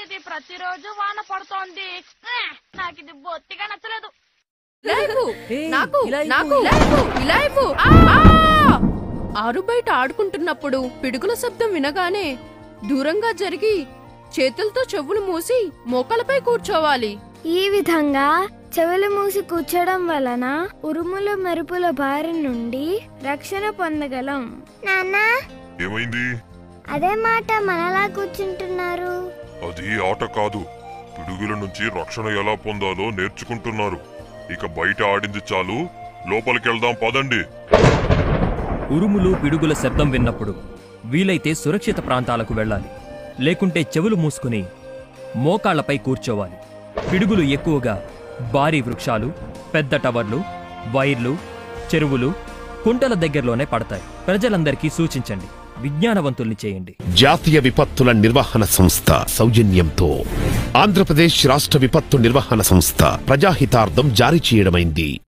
ఏంటిది ప్రతిరోజు వాన పడుతోంది ఏ, నాకు ఇది బొత్తిగా నచ్చలేదు ఇలా ఇవ్వు. ఏయ్, నాకు ఇలా ఇవ్వు. నాకు ఇలా ఇవ్వు, ఇలా ఇవ్వు. ఆ! ఆరు బయట ఆడుకుంటున్నప్పుడు పిడుగుల శబ్దం వినగానే దూరంగా జరిగి చేతులతో చెవులు మూసి మోకాలపై కూర్చోవాలి ఈ విధంగా చెవులు మూసి కూర్చోడం వలన ఉరుముల మెరుపుల బారి నుండి రక్షణ పొందగలం నాన్నా ఏమైంది అదే మాట మనలా కూర్చుంటున్నారు అది ఆట కాదు పిడుగుల నుంచి రక్షణ ఎలా పొందాలో నేర్చుకుంటున్నారు ఇక బయట ఆడింది చాలు లోపలికెళ్దాం పదండి ఉరుములు పిడుగుల శబ్దం విన్నప్పుడు వీలైతే సురక్షిత ప్రాంతాలకు వెళ్ళాలి లేకుంటే చెవులు మూసుకుని మోకాళ్లపై కూర్చోవాలి పిడుగులు ఎక్కువగా భారీ వృక్షాలు పెద్ద టవర్లు వైర్లు చెరువులు కుంటల దగ్గరలోనే పడతాయి ప్రజలందరికీ సూచించండి విజ్ఞానవంతుల్ని చేయండి జాతీయ విపత్తుల నిర్వహణ సంస్థ సౌజన్యంతో ఆంధ్రప్రదేశ్ రాష్ట్ర విపత్తు నిర్వహణ సంస్థ ప్రజాహితార్థం జారీ చేయడమైంది